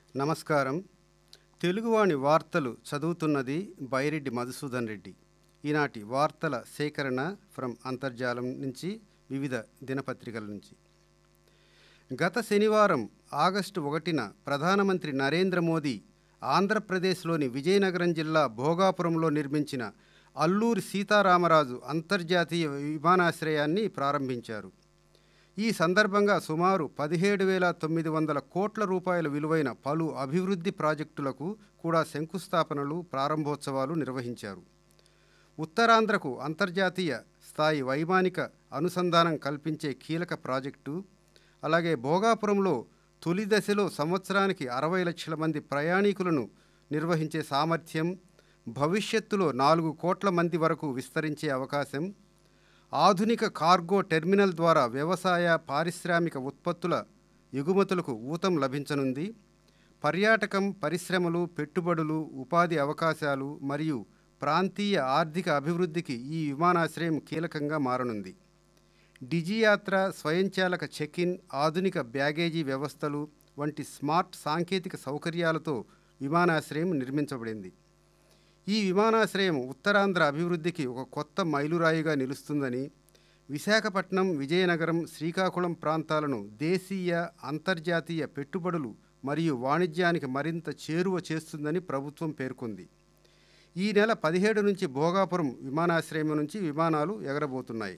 నమస్కారం తెలుగువాణి వార్తలు చదువుతున్నది బైరెడ్డి మధుసూదన్ రెడ్డి ఈనాటి వార్తల సేకరణ ఫ్రమ్ అంతర్జాలం నుంచి వివిధ దినపత్రికల నుంచి గత శనివారం ఆగస్టు ఒకటిన ప్రధానమంత్రి నరేంద్ర మోదీ ఆంధ్రప్రదేశ్లోని విజయనగరం జిల్లా భోగాపురంలో నిర్మించిన అల్లూరి సీతారామరాజు అంతర్జాతీయ విమానాశ్రయాన్ని ప్రారంభించారు ఈ సందర్భంగా సుమారు పదిహేడు వేల తొమ్మిది వందల కోట్ల రూపాయల విలువైన పలు అభివృద్ధి ప్రాజెక్టులకు కూడా శంకుస్థాపనలు ప్రారంభోత్సవాలు నిర్వహించారు ఉత్తరాంధ్రకు అంతర్జాతీయ స్థాయి వైమానిక అనుసంధానం కల్పించే కీలక ప్రాజెక్టు అలాగే భోగాపురంలో తొలి దశలో సంవత్సరానికి అరవై లక్షల మంది ప్రయాణికులను నిర్వహించే సామర్థ్యం భవిష్యత్తులో నాలుగు కోట్ల మంది వరకు విస్తరించే అవకాశం ఆధునిక కార్గో టెర్మినల్ ద్వారా వ్యవసాయ పారిశ్రామిక ఉత్పత్తుల ఎగుమతులకు ఊతం లభించనుంది పర్యాటకం పరిశ్రమలు పెట్టుబడులు ఉపాధి అవకాశాలు మరియు ప్రాంతీయ ఆర్థిక అభివృద్ధికి ఈ విమానాశ్రయం కీలకంగా మారనుంది డిజియాత్ర స్వయంచాలక చెక్ ఇన్ ఆధునిక బ్యాగేజీ వ్యవస్థలు వంటి స్మార్ట్ సాంకేతిక సౌకర్యాలతో విమానాశ్రయం నిర్మించబడింది ఈ విమానాశ్రయం ఉత్తరాంధ్ర అభివృద్ధికి ఒక కొత్త మైలురాయిగా నిలుస్తుందని విశాఖపట్నం విజయనగరం శ్రీకాకుళం ప్రాంతాలను దేశీయ అంతర్జాతీయ పెట్టుబడులు మరియు వాణిజ్యానికి మరింత చేరువ చేస్తుందని ప్రభుత్వం పేర్కొంది ఈ నెల పదిహేడు నుంచి భోగాపురం విమానాశ్రయం నుంచి విమానాలు ఎగరబోతున్నాయి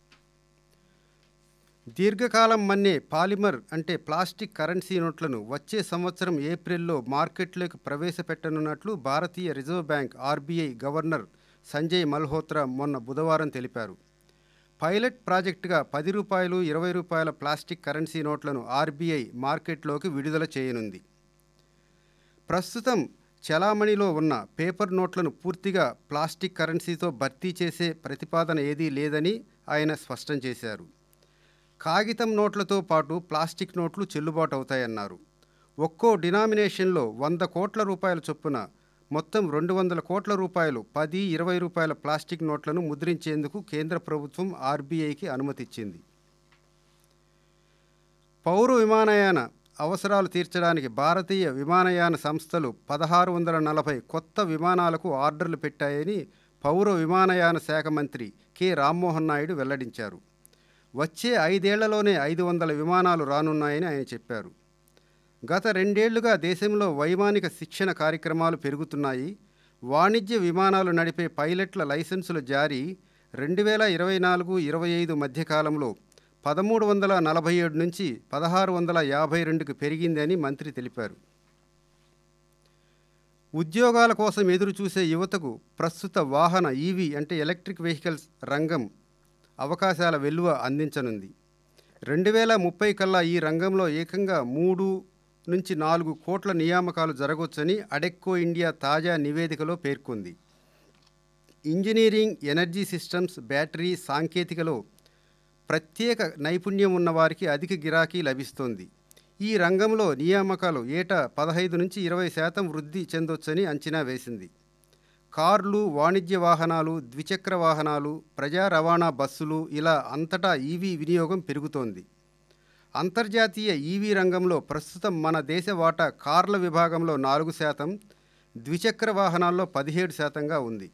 దీర్ఘకాలం మన్నే పాలిమర్ అంటే ప్లాస్టిక్ కరెన్సీ నోట్లను వచ్చే సంవత్సరం ఏప్రిల్లో మార్కెట్లోకి ప్రవేశపెట్టనున్నట్లు భారతీయ reserve bank RBI governor Sanjay Malhotra మొన్న బుధవారం తెలిపారు పైలట్ ప్రాజెక్టుగా పది రూపాయలు ఇరవై రూపాయల ప్లాస్టిక్ కరెన్సీ నోట్లను ఆర్బీఐ మార్కెట్లోకి విడుదల చేయనుంది ప్రస్తుతం చలామణిలో ఉన్న పేపర్ నోట్లను పూర్తిగా ప్లాస్టిక్ కరెన్సీతో భర్తీ చేసే ప్రతిపాదన ఏదీ లేదని ఆయన స్పష్టం చేశారు కాగితం నోట్లతో పాటు ప్లాస్టిక్ నోట్లు చెల్లుబాటు అవుతాయన్నారు ఒక్కో డినామినేషన్లో వంద కోట్ల రూపాయల చొప్పున మొత్తం రెండు వందల కోట్ల రూపాయలు పది ఇరవై రూపాయల ప్లాస్టిక్ నోట్లను ముద్రించేందుకు కేంద్ర ప్రభుత్వం ఆర్బీఐకి అనుమతిచ్చింది పౌర విమానయాన అవసరాలు తీర్చడానికి భారతీయ విమానయాన సంస్థలు పదహారు వందల నలభై కొత్త విమానాలకు ఆర్డర్లు పెట్టాయని పౌర విమానయాన శాఖ మంత్రి కె రామ్మోహన్ నాయుడు వెల్లడించారు వచ్చే ఐదేళ్లలోనే ఐదు వందల విమానాలు రానున్నాయని ఆయన చెప్పారు గత రెండేళ్లుగా దేశంలో వైమానిక శిక్షణ కార్యక్రమాలు పెరుగుతున్నాయి వాణిజ్య విమానాలు నడిపే పైలట్ల లైసెన్సుల జారీ రెండు వేల ఇరవై నాలుగు ఇరవై ఐదు మధ్యకాలంలో పదమూడు వందల నలభై ఏడు నుంచి పదహారు వందల యాభై రెండుకు పెరిగిందని మంత్రి తెలిపారు ఉద్యోగాల కోసం ఎదురు చూసే యువతకు ప్రస్తుత వాహన ఈవీ అంటే ఎలక్ట్రిక్ వెహికల్స్ రంగం అవకాశాల వెలువ అందించనుంది రెండు వేల ముప్పై కల్లా ఈ రంగంలో ఏకంగా మూడు నుంచి నాలుగు కోట్ల నియామకాలు జరగవచ్చని అడెక్కో ఇండియా తాజా నివేదికలో పేర్కొంది ఇంజనీరింగ్ ఎనర్జీ సిస్టమ్స్ బ్యాటరీ సాంకేతికలో ప్రత్యేక నైపుణ్యం ఉన్న వారికి అధిక గిరాకీ లభిస్తోంది ఈ రంగంలో నియామకాలు ఏటా పదహైదు నుంచి ఇరవై శాతం వృద్ధి చెందొచ్చని అంచనా వేసింది కార్లు వాణిజ్య వాహనాలు ద్విచక్ర వాహనాలు ప్రజా రవాణా బస్సులు ఇలా అంతటా ఈవీ వినియోగం పెరుగుతోంది అంతర్జాతీయ ఈవీ రంగంలో ప్రస్తుతం మన దేశ వాటా కార్ల విభాగంలో నాలుగు శాతం ద్విచక్ర వాహనాల్లో పదిహేడు శాతంగా ఉంది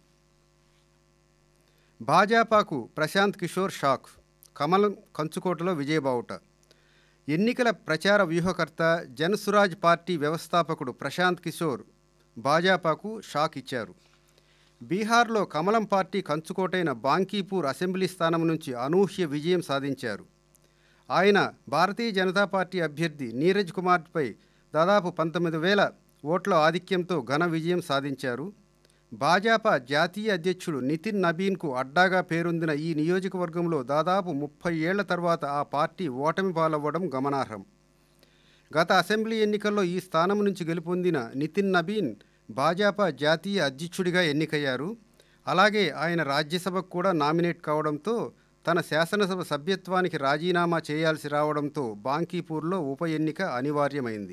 భాజపాకు ప్రశాంత్ కిషోర్ షాక్ కమలం కంచుకోటలో విజయబావుట ఎన్నికల ప్రచార వ్యూహకర్త జనసురాజ్ పార్టీ వ్యవస్థాపకుడు ప్రశాంత్ కిషోర్ భాజపాకు షాక్ ఇచ్చారు బీహార్లో కమలం పార్టీ కంచుకోటైన బాంకీపూర్ అసెంబ్లీ స్థానం నుంచి అనూహ్య విజయం సాధించారు ఆయన భారతీయ జనతా పార్టీ అభ్యర్థి నీరజ్ కుమార్పై దాదాపు పంతొమ్మిది వేల ఓట్ల ఆధిక్యంతో ఘన విజయం సాధించారు భాజపా జాతీయ అధ్యక్షుడు నితిన్ నబీన్కు అడ్డాగా పేరొందిన ఈ నియోజకవర్గంలో దాదాపు ముప్పై ఏళ్ల తర్వాత ఆ పార్టీ ఓటమి పాలవ్వడం గమనార్హం గత అసెంబ్లీ ఎన్నికల్లో ఈ స్థానం నుంచి గెలుపొందిన నితిన్ నబీన్ భాజపా జాతీయ అధ్యక్షుడిగా ఎన్నికయ్యారు అలాగే ఆయన రాజ్యసభకు కూడా నామినేట్ కావడంతో తన శాసనసభ సభ్యత్వానికి రాజీనామా చేయాల్సి రావడంతో బాంకీపూర్లో ఉప ఎన్నిక అనివార్యమైంది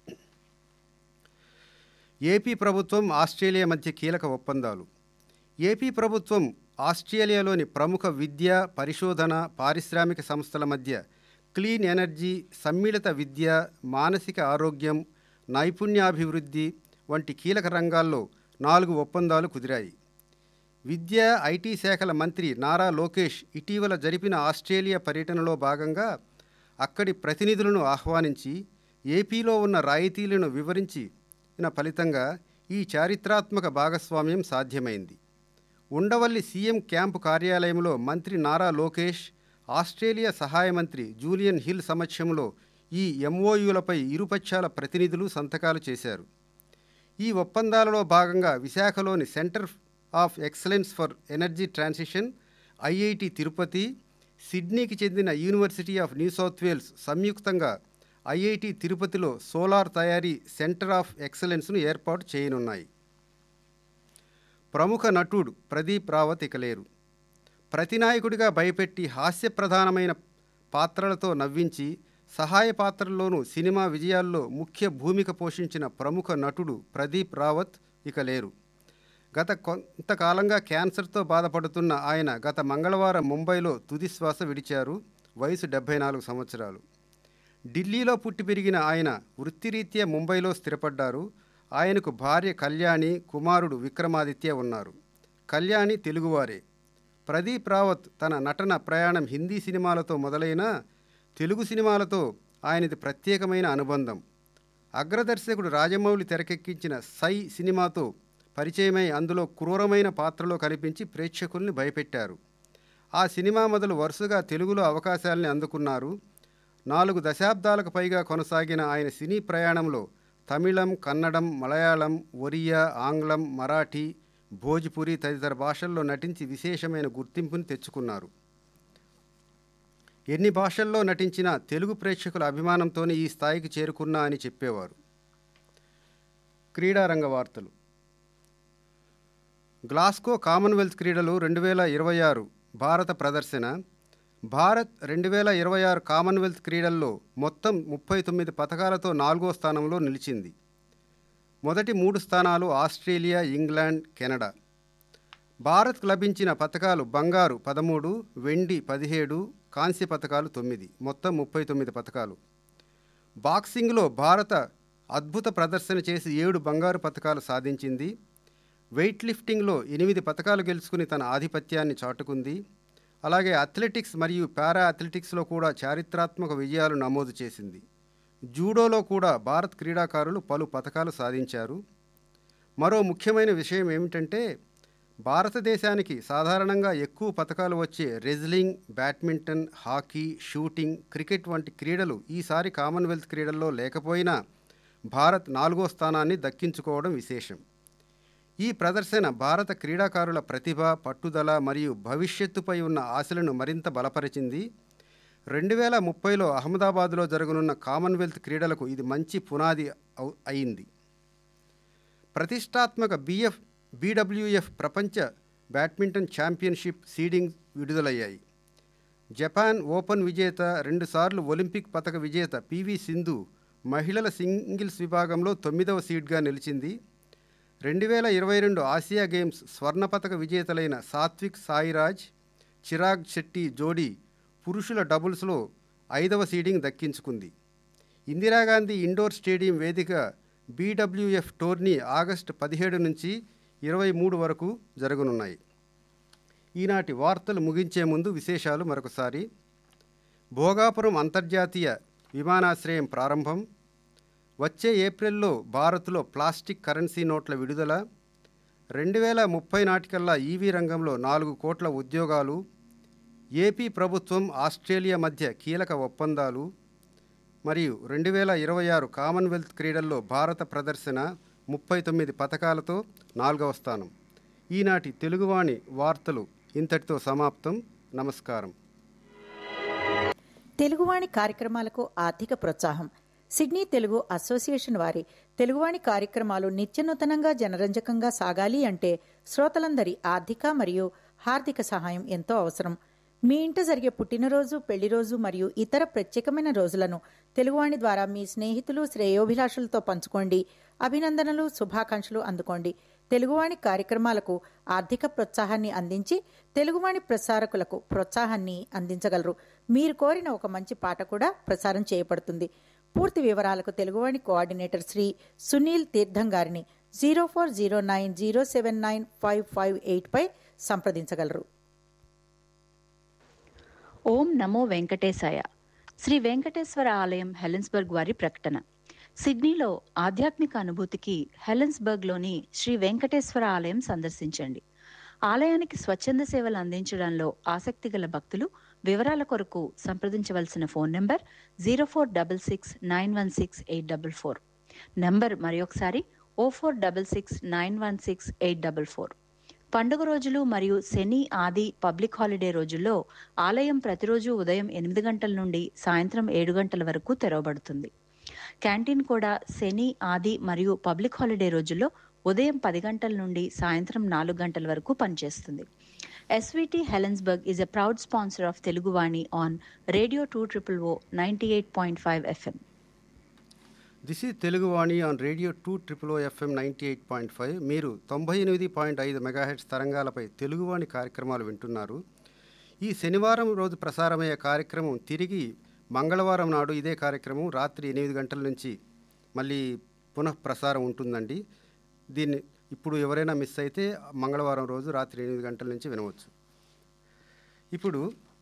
ఏపీ ప్రభుత్వం ఆస్ట్రేలియా మధ్య కీలక ఒప్పందాలు ఏపీ ప్రభుత్వం ఆస్ట్రేలియాలోని ప్రముఖ విద్య పరిశోధన పారిశ్రామిక సంస్థల మధ్య క్లీన్ ఎనర్జీ సమ్మిళిత విద్య మానసిక ఆరోగ్యం నైపుణ్యాభివృద్ధి వంటి కీలక రంగాల్లో నాలుగు ఒప్పందాలు కుదిరాయి విద్య ఐటీ శాఖల మంత్రి నారా లోకేష్ ఇటీవల జరిపిన ఆస్ట్రేలియా పర్యటనలో భాగంగా అక్కడి ప్రతినిధులను ఆహ్వానించి ఏపీలో ఉన్న రాయితీలను వివరించిన ఫలితంగా ఈ చారిత్రాత్మక భాగస్వామ్యం సాధ్యమైంది ఉండవల్లి సీఎం క్యాంపు కార్యాలయంలో మంత్రి నారా లోకేష్ ఆస్ట్రేలియా సహాయ మంత్రి జూలియన్ హిల్ సమక్షంలో ఈ ఎంఓయూలపై ఇరుపక్షాల ప్రతినిధులు సంతకాలు చేశారు ఈ ఒప్పందాలలో భాగంగా విశాఖలోని centre of excellence for energy transition IIT Tirupati సిడ్నీకి చెందిన university of new south wales సంయుక్తంగా ఐఐటి తిరుపతిలో సోలార్ తయారీ సెంటర్ ఆఫ్ ఎక్సలెన్స్ను ఏర్పాటు చేయనున్నాయి ప్రముఖ నటుడు ప్రదీప్ రావత్ ఇక లేరు ప్రతినాయకుడిగా భయపెట్టి హాస్యప్రధానమైన పాత్రలతో నవ్వించి సహాయ పాత్రల్లోనూ సినిమా విజయాల్లో ముఖ్య భూమిక పోషించిన ప్రముఖ నటుడు ప్రదీప్ రావత్ ఇక లేరు గత కొంతకాలంగా క్యాన్సర్తో బాధపడుతున్న ఆయన గత మంగళవారం ముంబైలో తుది శ్వాస విడిచారు వయసు డెబ్బై నాలుగు సంవత్సరాలు ఢిల్లీలో పుట్టి పెరిగిన ఆయన వృత్తిరీత్యా ముంబైలో స్థిరపడ్డారు ఆయనకు భార్య కళ్యాణి కుమారుడు విక్రమాదిత్య ఉన్నారు కళ్యాణి తెలుగువారే ప్రదీప్ రావత్ తన నటన ప్రయాణం హిందీ సినిమాలతో మొదలైన తెలుగు సినిమాలతో ఆయనది ప్రత్యేకమైన అనుబంధం అగ్రదర్శకుడు రాజమౌళి తెరకెక్కించిన సై సినిమాతో పరిచయమై అందులో క్రూరమైన పాత్రలో కనిపించి ప్రేక్షకుల్ని భయపెట్టారు ఆ సినిమా మొదలు వరుసగా తెలుగులో అవకాశాలని అందుకున్నారు నాలుగు దశాబ్దాలకు పైగా కొనసాగిన ఆయన సినీ ప్రయాణంలో తమిళం కన్నడం మలయాళం ఒరియా ఆంగ్లం మరాఠీ భోజ్పురి తదితర భాషల్లో నటించి విశేషమైన గుర్తింపుని తెచ్చుకున్నారు ఎన్ని భాషల్లో నటించినా తెలుగు ప్రేక్షకుల అభిమానంతోనే ఈ స్థాయికి చేరుకున్నా అని చెప్పేవారు క్రీడారంగ వార్తలు గ్లాస్కో కామన్వెల్త్ క్రీడలు రెండు వేల ఇరవై ఆరు భారత ప్రదర్శన భారత్ రెండు వేల ఇరవై ఆరు కామన్వెల్త్ క్రీడల్లో మొత్తం ముప్పై తొమ్మిది పథకాలతో నాలుగో స్థానంలో నిలిచింది మొదటి మూడు స్థానాలు ఆస్ట్రేలియా ఇంగ్లాండ్ కెనడా భారత్కు లభించిన పథకాలు బంగారు పదమూడు వెండి పదిహేడు కాంస్య పథకాలు తొమ్మిది మొత్తం ముప్పై తొమ్మిది పథకాలు బాక్సింగ్లో భారత అద్భుత ప్రదర్శన చేసి ఏడు బంగారు పథకాలు సాధించింది వెయిట్ లిఫ్టింగ్లో ఎనిమిది పథకాలు గెలుచుకుని తన ఆధిపత్యాన్ని చాటుకుంది అలాగే అథ్లెటిక్స్ మరియు పారా అథ్లెటిక్స్లో కూడా చారిత్రాత్మక విజయాలు నమోదు చేసింది జూడోలో కూడా భారత్ క్రీడాకారులు పలు పథకాలు సాధించారు మరో ముఖ్యమైన విషయం ఏమిటంటే భారతదేశానికి సాధారణంగా ఎక్కువ పథకాలు వచ్చే wrestling badminton hockey shooting cricket వంటి క్రీడలు ఈసారి కామన్వెల్త్ క్రీడల్లో లేకపోయినా భారత్ నాలుగో స్థానాన్ని దక్కించుకోవడం విశేషం ఈ ప్రదర్శన భారత క్రీడాకారుల ప్రతిభ పట్టుదల మరియు భవిష్యత్తుపై ఉన్న ఆశలను మరింత బలపరిచింది రెండు వేల ముప్పైలో అహ్మదాబాద్లో జరగనున్న కామన్వెల్త్ క్రీడలకు ఇది మంచి పునాది అవు అయింది ప్రతిష్టాత్మక బిఎఫ్ బీడబ్ల్యూఎఫ్ ప్రపంచ బ్యాడ్మింటన్ ఛాంపియన్షిప్ సీడింగ్ విడుదలయ్యాయి జపాన్ ఓపెన్ విజేత రెండుసార్లు ఒలింపిక్ పథక విజేత పివి సింధు మహిళల సింగిల్స్ విభాగంలో తొమ్మిదవ సీడ్గా నిలిచింది రెండు వేల ఇరవై రెండు ఆసియా గేమ్స్ స్వర్ణ పథక విజేతలైన సాత్విక్ సాయిరాజ్ చిరాగ్ శెట్టి జోడీ పురుషుల డబుల్స్లో ఐదవ సీడింగ్ దక్కించుకుంది ఇందిరాగాంధీ ఇండోర్ స్టేడియం వేదిక బీడబ్ల్యూఎఫ్ టోర్నీ ఆగస్టు పదిహేడు నుంచి ఇరవై మూడు వరకు జరగనున్నాయి ఈనాటి వార్తలు ముగించే ముందు విశేషాలు మరొకసారి భోగాపురం అంతర్జాతీయ విమానాశ్రయం ప్రారంభం వచ్చే ఏప్రిల్లో భారత్లో ప్లాస్టిక్ కరెన్సీ నోట్ల విడుదల రెండు వేల ముప్పై నాటికల్లా ఈవీ రంగంలో నాలుగు కోట్ల ఉద్యోగాలు ఏపీ ప్రభుత్వం ఆస్ట్రేలియా మధ్య కీలక ఒప్పందాలు మరియు రెండు వేల ఇరవై ఆరు కామన్వెల్త్ క్రీడల్లో భారత ప్రదర్శన ముప్పై తొమ్మిది పథకాలతో నాలుగవ స్థానం ఈనాటి తెలుగువాణి వార్తలు ఇంతటితో సమాప్తం నమస్కారం తెలుగువాణి కార్యక్రమాలకు ఆర్థిక ప్రోత్సాహం సిడ్నీ తెలుగు అసోసియేషన్ వారి తెలుగువాణి కార్యక్రమాలు నిత్యనూతనంగా జనరంజకంగా సాగాలి అంటే శ్రోతలందరి ఆర్థిక మరియు హార్దిక సహాయం ఎంతో అవసరం మీ ఇంట జరిగే పుట్టినరోజు పెళ్లిరోజు మరియు ఇతర ప్రత్యేకమైన రోజులను తెలుగువాణి ద్వారా మీ స్నేహితులు శ్రేయోభిలాషులతో పంచుకోండి అభినందనలు శుభాకాంక్షలు అందుకోండి తెలుగువాణి కార్యక్రమాలకు ఆర్థిక ప్రోత్సాహాన్ని అందించి తెలుగువాణి ప్రసారకులకు ప్రోత్సాహాన్ని అందించగలరు మీరు కోరిన ఒక మంచి పాట కూడా ప్రసారం చేయబడుతుంది పూర్తి వివరాలకు తెలుగువాణి కోఆర్డినేటర్ శ్రీ సునీల్ తీర్థం గారిని zero four zero nine zero seven nine five five eight పై సంప్రదించగలరు ఓం నమో వెంకటేశాయ శ్రీ వెంకటేశ్వర ఆలయం హెలెన్స్బర్గ్ వారి ప్రకటన సిడ్నీలో ఆధ్యాత్మిక అనుభూతికి హెలెన్స్బర్గ్లోని శ్రీ వెంకటేశ్వర ఆలయం సందర్శించండి ఆలయానికి స్వచ్ఛంద సేవలు అందించడంలో ఆసక్తి గల భక్తులు వివరాల కొరకు సంప్రదించవలసిన phone number zero four double six nine one six eight double four number మరొకసారి O four double six nine one six eight double four పండుగ రోజులు మరియు శని ఆది పబ్లిక్ హాలిడే రోజుల్లో ఆలయం ప్రతిరోజు ఉదయం ఎనిమిది గంటల నుండి సాయంత్రం ఏడు గంటల వరకు తెరవబడుతుంది క్యాంటీన్ కూడా శని ఆది మరియు పబ్లిక్ హాలిడే రోజుల్లో ఉదయం పది గంటల నుండి సాయంత్రం నాలుగు గంటల వరకు పనిచేస్తుంది SVT Helensburgh is a proud sponsor of Teluguvani on radio two triple O ninety eight point five FM this is Teluguvani on radio two triple O FM ninety eight point five మీరు తొంభై ఎనిమిది పాయింట్ ఐదు మెగాహెడ్స్ తరంగాలపై తెలుగువాణి కార్యక్రమాలు వింటున్నారు ఈ శనివారం రోజు ప్రసారమయ్యే కార్యక్రమం తిరిగి మంగళవారం నాడు ఇదే కార్యక్రమం రాత్రి ఎనిమిది గంటల నుంచి మళ్ళీ పునః ప్రసారం ఉంటుందండి దీన్ని ఇప్పుడు ఎవరైనా మిస్ అయితే మంగళవారం రోజు రాత్రి ఎనిమిది గంటల నుంచి వినవచ్చు ఇప్పుడు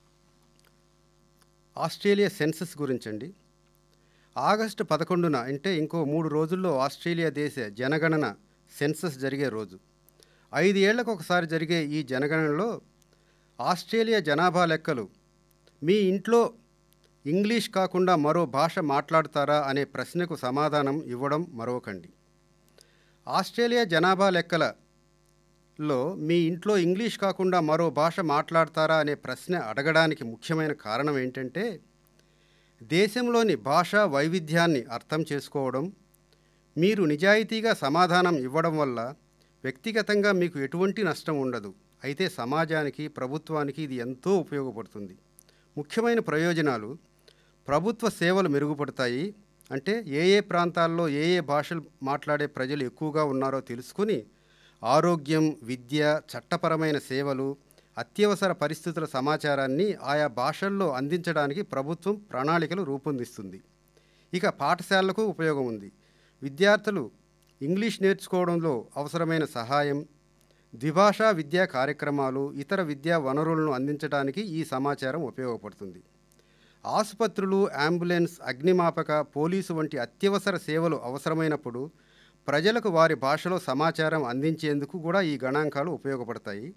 ఆస్ట్రేలియా సెన్సస్ గురించండి ఆగస్టు పదకొండున అంటే ఇంకో మూడు రోజుల్లో ఆస్ట్రేలియా దేశ జనగణన సెన్సస్ జరిగే రోజు ఐదు ఏళ్లకు ఒకసారి జరిగే ఈ జనగణనలో ఆస్ట్రేలియా జనాభా లెక్కలు మీ ఇంట్లో ఇంగ్లీష్ కాకుండా మరో భాష మాట్లాడతారా అనే ప్రశ్నకు సమాధానం ఇవ్వడం మరొకండి ఆస్ట్రేలియా జనాభా లెక్కలలో మీ ఇంట్లో ఇంగ్లీష్ కాకుండా మరో భాష మాట్లాడతారా అనే ప్రశ్న అడగడానికి ముఖ్యమైన కారణం ఏంటంటే దేశంలోని భాషా వైవిధ్యాన్ని అర్థం చేసుకోవడం మీరు నిజాయితీగా సమాధానం ఇవ్వడం వల్ల వ్యక్తిగతంగా మీకు ఎటువంటి నష్టం ఉండదు అయితే సమాజానికి ప్రభుత్వానికి ఇది ఎంతో ఉపయోగపడుతుంది ముఖ్యమైన ప్రయోజనాలు ప్రభుత్వ సేవలు మెరుగుపడతాయి అంటే ఏ ఏ ప్రాంతాల్లో ఏ ఏ భాషలు మాట్లాడే ప్రజలు ఎక్కువగా ఉన్నారో తెలుసుకుని ఆరోగ్యం విద్య చట్టపరమైన సేవలు అత్యవసర పరిస్థితుల సమాచారాన్ని ఆయా భాషల్లో అందించడానికి ప్రభుత్వం ప్రణాళికలు రూపొందిస్తుంది ఇక పాఠశాలలకు ఉపయోగం ఉంది విద్యార్థులు ఇంగ్లీష్ నేర్చుకోవడంలో అవసరమైన సహాయం ద్విభాషా విద్యా కార్యక్రమాలు ఇతర విద్యా వనరులను అందించడానికి ఈ సమాచారం ఉపయోగపడుతుంది ఆసుపత్రులు అంబులెన్స్ అగ్నిమాపక పోలీసు వంటి అత్యవసర సేవలు అవసరమైనప్పుడు ప్రజలకు వారి భాషలో సమాచారం అందించేందుకు కూడా ఈ గణాంకాలు ఉపయోగపడతాయి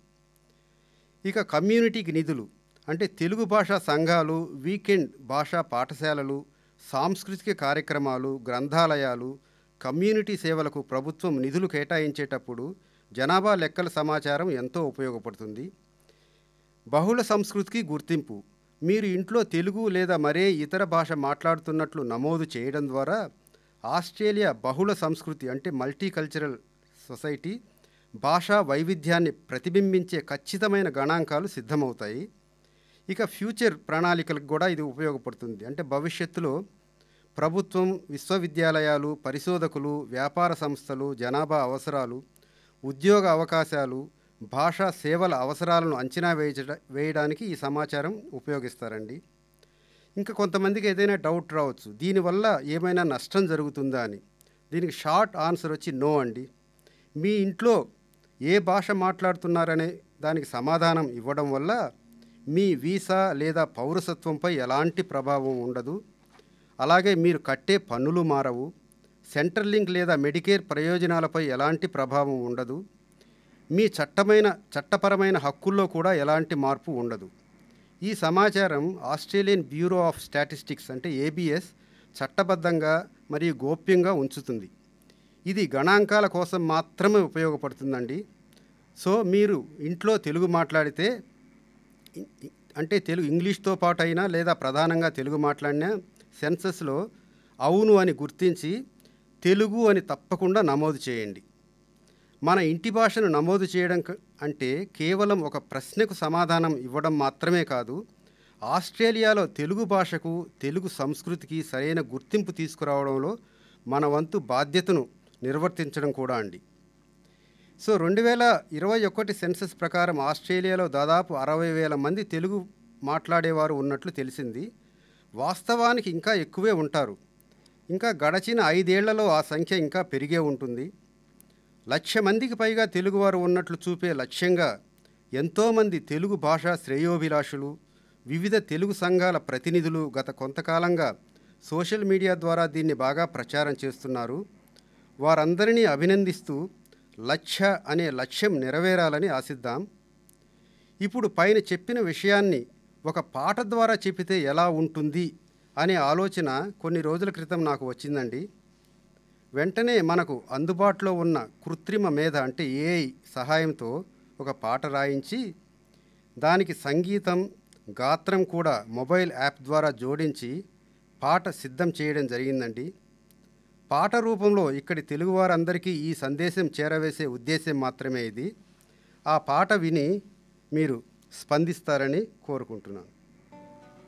ఇక కమ్యూనిటీకి నిధులు అంటే తెలుగు భాషా సంఘాలు వీకెండ్ భాషా పాఠశాలలు సాంస్కృతిక కార్యక్రమాలు గ్రంథాలయాలు కమ్యూనిటీ సేవలకు ప్రభుత్వం నిధులు కేటాయించేటప్పుడు జనాభా లెక్కల సమాచారం ఎంతో ఉపయోగపడుతుంది బహుళ సంస్కృతికి గుర్తింపు మీరు ఇంట్లో తెలుగు లేదా మరే ఇతర భాష మాట్లాడుతున్నట్లు నమోదు చేయడం ద్వారా ఆస్ట్రేలియా బహుళ సంస్కృతి అంటే మల్టీకల్చరల్ సొసైటీ భాషా వైవిధ్యాన్ని ప్రతిబింబించే ఖచ్చితమైన గణాంకాలు సిద్ధమవుతాయి ఇక ఫ్యూచర్ ప్రణాళికలకు కూడా ఇది ఉపయోగపడుతుంది అంటే భవిష్యత్తులో ప్రభుత్వం విశ్వవిద్యాలయాలు పరిశోధకులు వ్యాపార సంస్థలు జనాభా అవసరాలు ఉద్యోగ అవకాశాలు భాషా సేవల అవసరాలను అంచనా వేయచ వేయడానికి ఈ సమాచారం ఉపయోగిస్తారండి ఇంకా కొంతమందికి ఏదైనా డౌట్ రావచ్చు దీనివల్ల ఏమైనా నష్టం జరుగుతుందా అని దీనికి షార్ట్ ఆన్సర్ వచ్చి నో అండి మీ ఇంట్లో ఏ భాష మాట్లాడుతున్నారనే దానికి సమాధానం ఇవ్వడం వల్ల మీ వీసా లేదా పౌరసత్వంపై ఎలాంటి ప్రభావం ఉండదు అలాగే మీరు కట్టే పన్నులు మారవు సెంట్రల్ లింక్ లేదా మెడికేర్ ప్రయోజనాలపై ఎలాంటి ప్రభావం ఉండదు మీ చట్టమైన చట్టపరమైన హక్కుల్లో కూడా ఎలాంటి మార్పు ఉండదు ఈ సమాచారం ఆస్ట్రేలియన్ బ్యూరో ఆఫ్ స్టాటిస్టిక్స్ అంటే ఏబిఎస్ చట్టబద్ధంగా మరియు గోప్యంగా ఉంచుతుంది ఇది గణాంకాల కోసం మాత్రమే ఉపయోగపడుతుందండి సో మీరు ఇంట్లో తెలుగు మాట్లాడితే ఇ- ఇ- అంటే తెలుగు ఇంగ్లీష్తో పాటు అయినా లేదా ప్రధానంగా తెలుగు మాట్లాడినా సెన్సస్లో అవును అని గుర్తించి తెలుగు అని తప్పకుండా నమోదు చేయండి మన ఇంటి భాషను నమోదు చేయడం క- అంటే కేవలం ఒక ప్రశ్నకు సమాధానం ఇవ్వడం మాత్రమే కాదు ఆస్ట్రేలియాలో తెలుగు భాషకు తెలుగు సంస్కృతికి సరైన గుర్తింపు తీసుకురావడంలో మన వంతు బాధ్యతను నిర్వర్తించడం కూడా అండి సో రెండు వేల ఇరవై ఒకటి సెన్సస్ ప్రకారం ఆస్ట్రేలియాలో దాదాపు అరవై వేల మంది తెలుగు మాట్లాడేవారు ఉన్నట్లు తెలిసింది వాస్తవానికి ఇంకా ఎక్కువే ఉంటారు ఇంకా గడచిన ఐదేళ్లలో ఆ సంఖ్య ఇంకా పెరిగే ఉంటుంది లక్ష మందికి పైగా తెలుగువారు ఉన్నట్లు చూపే లక్ష్యంగా ఎంతోమంది తెలుగు భాషా శ్రేయోభిలాషులు వివిధ తెలుగు సంఘాల ప్రతినిధులు గత కొంతకాలంగా సోషల్ మీడియా ద్వారా దీన్ని బాగా ప్రచారం చేస్తున్నారు వారందరినీ అభినందిస్తూ లక్ష్య అనే లక్ష్యం నెరవేరాలని ఆశిద్దాం ఇప్పుడు పైన చెప్పిన విషయాన్ని ఒక పాట ద్వారా చెప్పితే ఎలా ఉంటుంది అనే ఆలోచన కొన్ని రోజుల క్రితం నాకు వచ్చిందండి వెంటనే మనకు అందుబాటులో ఉన్న కృత్రిమ మేధ అంటే ఏఐ సహాయంతో ఒక పాట రాయించి దానికి సంగీతం గాత్రం కూడా మొబైల్ యాప్ ద్వారా జోడించి పాట సిద్ధం చేయడం జరిగిందండి పాట రూపంలో ఇక్కడి తెలుగువారందరికీ ఈ సందేశం చేరవేసే ఉద్దేశం మాత్రమే ఇది ఆ పాట విని మీరు స్పందిస్తారని కోరుకుంటున్నాను